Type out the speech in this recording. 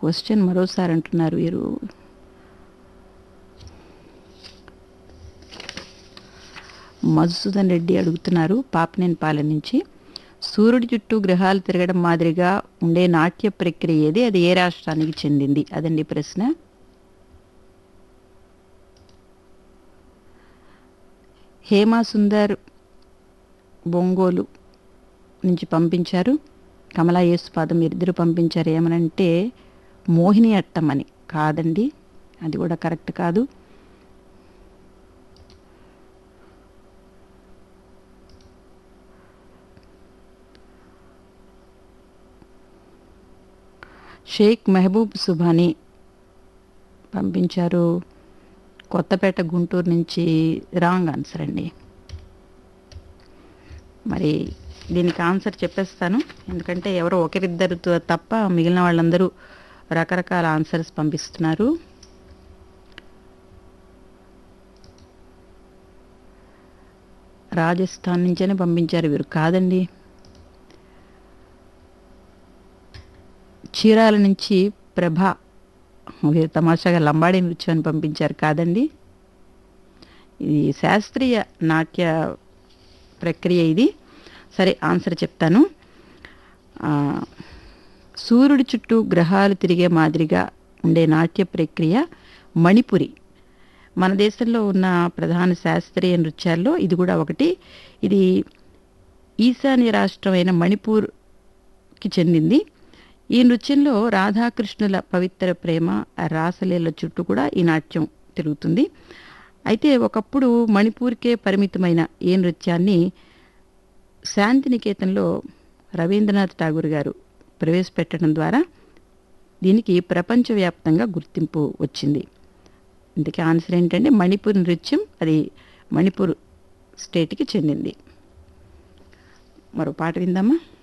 question మరోసారి అంటున్నారు వీరు మధుసూదన్ రెడ్డి అడుగుతున్నారు పాపనేని పాలెం నుంచి సూర్యుడి చుట్టూ గ్రహాలు తిరగడం మాదిరిగా ఉండే నాట్య ప్రక్రియ ఏది అది ఏ రాష్ట్రానికి చెందింది అదండి ప్రశ్న హేమా సుందర్ బొంగోలు నుంచి పంపించారు కమలా యేసుపాదం ఇద్దరు పంపించారు ఏమనంటే మోహిని అట్టం అని కాదండి అది కూడా కరెక్ట్ కాదు షేక్ మెహబూబ్ సుభాని పంపించారు కొత్తపేట గుంటూరు నుంచి రాంగ్ ఆన్సర్ అండి మరి దీనికి ఆన్సర్ చెప్పేస్తాను ఎందుకంటే ఎవరో ఒకరిద్దరితో తప్ప మిగిలిన వాళ్ళందరూ రకరకాల ఆన్సర్స్ పంపిస్తున్నారు రాజస్థాన్ నుంచేనే పంపించారు వీరు కాదండి చీరాల నుంచి ప్రభ వీరు తమాషాగా లంబాడి నృత్యం అని పంపించారు కాదండి ఇది శాస్త్రీయ నాట్య ప్రక్రియ ఇది సరే ఆన్సర్ చెప్తాను ఆ, సూర్యుడి చుట్టూ గ్రహాలు తిరిగే మాదిరిగా ఉండే నాట్య ప్రక్రియ మణిపురి మన దేశంలో ఉన్న ప్రధాన శాస్త్రీయ నృత్యాల్లో ఇది కూడా ఒకటి ఇది ఈశాన్య రాష్ట్రమైన మణిపూర్కి చెందింది ఈ నృత్యంలో రాధాకృష్ణుల పవిత్ర ప్రేమ రాసలీల చుట్టూ కూడా ఈ నాట్యం తిరుగుతుంది అయితే ఒకప్పుడు మణిపూర్కే పరిమితమైన ఈ నృత్యాన్ని శాంతినికేతన్లో రవీంద్రనాథ్ ఠాగూర్ గారు ప్రవేశపెట్టడం ద్వారా దీనికి ప్రపంచవ్యాప్తంగా గుర్తింపు వచ్చింది ఇందుకే ఆన్సర్ ఏంటంటే మణిపూర్ నృత్యం అది మణిపూర్ స్టేట్కి చెందింది మరో పాట విందామా